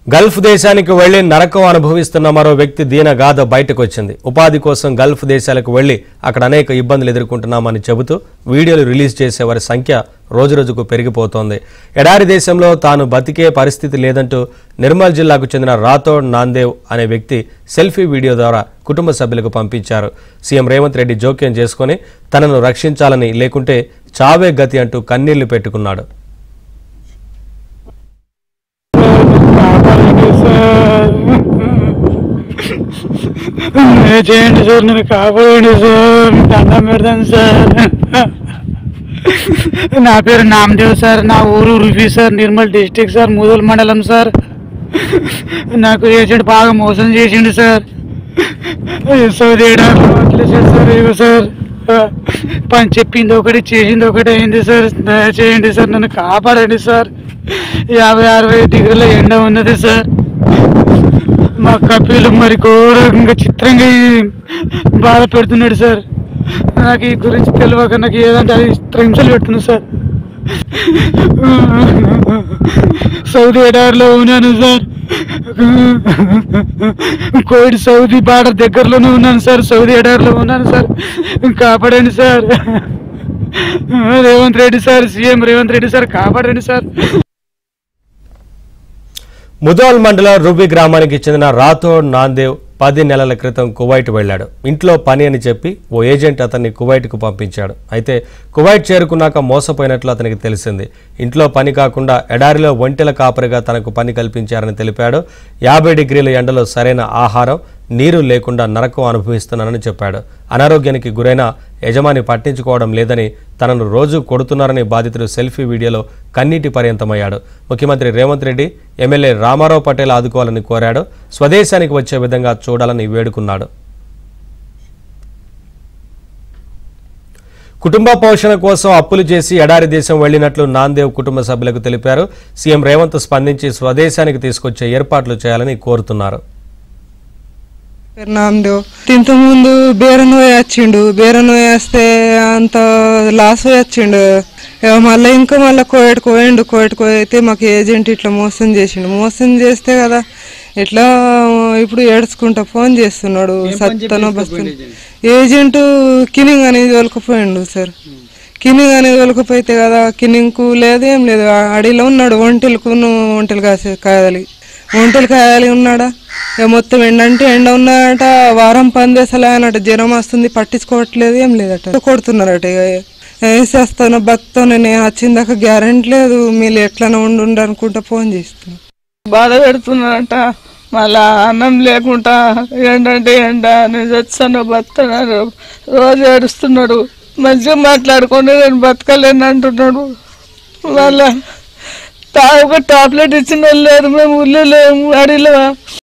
Gulf దేశానికి వెళ్లి నరకం అనుభవిస్తున్న మరో వ్యక్తి దీనగాథ బయటకు వచ్చింది ఉపాధి కోసం గల్ఫ్ దేశాలకు వెళ్లి అక్కడ అనేక ఇబ్బందులు ఎదుర్కొంటున్నామని చెబుతూ వీడియోలు రిలీజ్ చేసే వారి సంఖ్య రోజురోజుకు పెరిగిపోతోంది ఎడారి దేశంలో తాను బతికే పరిస్థితి లేదంటూ నిర్మల్ జిల్లాకు చెందిన రాథోడ్ నాందేవ్ అనే వ్యక్తి సెల్ఫీ వీడియో ద్వారా కుటుంబ సభ్యులకు పంపించారు సీఎం రేవంత్ రెడ్డి జోక్యం చేసుకుని తనను రక్షించాలని లేకుంటే చావే గతి అంటూ కన్నీళ్లు పెట్టుకున్నాడు కాపాడండి సార్ ఏ చేయండి సార్ నేను కాపాడండి సార్ మీకు దండం పెడతాను సార్ నా పేరు నామదేవ్ సార్ నా ఊరు Rufi sir Nirmal district sir Mudhol మండలం సార్ నాకు ఏజెంట్ బాగా మోసం చేసిండు సార్ సౌదీ అరేబియాలో వదిలేసాడు సార్ ఇగో సార్ పని చెప్పింది ఒకటి చేసింది ఒకటి అయింది సార్ దయచేయండి సార్ నన్ను కాపాడండి సార్ యాభై అరవై డిగ్రీల ఎండ ఉన్నది సార్ మా కపిలు మరి ఘోరంగా చిత్రంగా ఈ బాధ పెడుతున్నాడు సార్ నాకు ఈ గురించి తెలియక నాకు ఏదంటే అది హింసలు పెడుతుంది సార్ సౌదీ ఎడారిలో ఉన్నాను సార్ కోవిడ్ సౌదీ బార్డర్ దగ్గరలోనే ఉన్నాను సార్ సౌదీ ఎడారిలో ఉన్నాను సార్ కాపాడండి sir Revanth Reddy sir CM Revanth Reddy sir కాపాడండి సార్ ముదోల్ మండలం రుబి గ్రామానికి చెందిన రాథోడ్ నాందేవ్ పది నెలల క్రితం కువైట్ వెళ్ళాడు ఇంట్లో పని అని చెప్పి ఓ ఏజెంట్ అతన్ని కువైట్కు పంపించాడు అయితే కువైట్ చేరుకున్నాక మోసపోయినట్లు అతనికి తెలిసింది ఇంట్లో పని కాకుండా ఎడారిలో ఒంటెల కాపరిగా తనకు పని కల్పించారని తెలిపాడు యాభై డిగ్రీల ఎండలో సరైన ఆహారం నీరు లేకుండా నరకం అనుభవిస్తున్నానని చెప్పాడు అనారోగ్యానికి గురైన యజమాని పట్టించుకోవడం లేదని తనను రోజు కొడుతున్నారని బాధితుడు సెల్ఫీ వీడియోలో కన్నీటి పర్యంతమయ్యాడు ముఖ్యమంత్రి రేవంత్ రెడ్డి ఎమ్మెల్యే రామారావు పటేల్ ఆదుకోవాలని కోరాడు స్వదేశానికి వచ్చే విధంగా చూడాలని వేడుకున్నాడు కుటుంబ పోషణ కోసం అప్పులు చేసి ఎడారి దేశం వెళ్లినట్లు నాందేవ్ కుటుంబ సభ్యులకు తెలిపారు సీఎం రేవంత్ స్పందించి స్వదేశానికి తీసుకొచ్చే ఏర్పాట్లు చేయాలని కోరుతున్నారు పేరు నామదేవ్ ఇంత ముందు బేరన్ వచ్చిండు బేరన్ వేస్తే అంత లాస్ వచ్చిండు ఇక మళ్ళీ ఇంకా మళ్ళీ కోయటకు పోయిండు కోయటకు అయితే మాకు ఏజెంట్ ఇట్లా మోసం చేసిండు మోసం చేస్తే కదా ఇట్లా ఇప్పుడు ఏడ్చుకుంటా ఫోన్ చేస్తున్నాడు సత్తనో బస్తను ఏజెంట్ కినింగ్ అనేది తోలుకుపోయిండు సార్ కినింగ్ అనేది తోలుకుపోతే కదా కినింగ్కు లేదు ఏం లేదు అడిలో ఉన్నాడు ఒంటెలకు ఒంటెలు కాసే కాయాలి ఒంటెలు కాయాలి ఉన్నాడా ఇక మొత్తం ఎండ అంటే ఎండ ఉన్నాడట వారం పని చేసలే అన్నట్టు జ్వరం వస్తుంది పట్టించుకోవట్లేదు ఏం లేదట కొడుతున్నారట ఇక వేసేస్తాను బతుకుతాను నేను వచ్చిందాక గ్యారెంటీ లేదు మీరు ఎట్లనే ఉండు అనుకుంటా ఫోన్ చేస్తున్నాను బాధ పెడుతున్నారంట మళ్ళా అన్నం లేకుండా ఏంటంటే ఎండ నేను చచ్చాను బతుకున్నాడు రోజు ఏడుస్తున్నాడు మంచిగా మాట్లాడుకొని నేను బతకలేను అంటున్నాడు వాళ్ళ తా ఒక టాబ్లెట్ ఇచ్చిన వాళ్ళు లేరు మేము ఊళ్ళో లేము అడిలో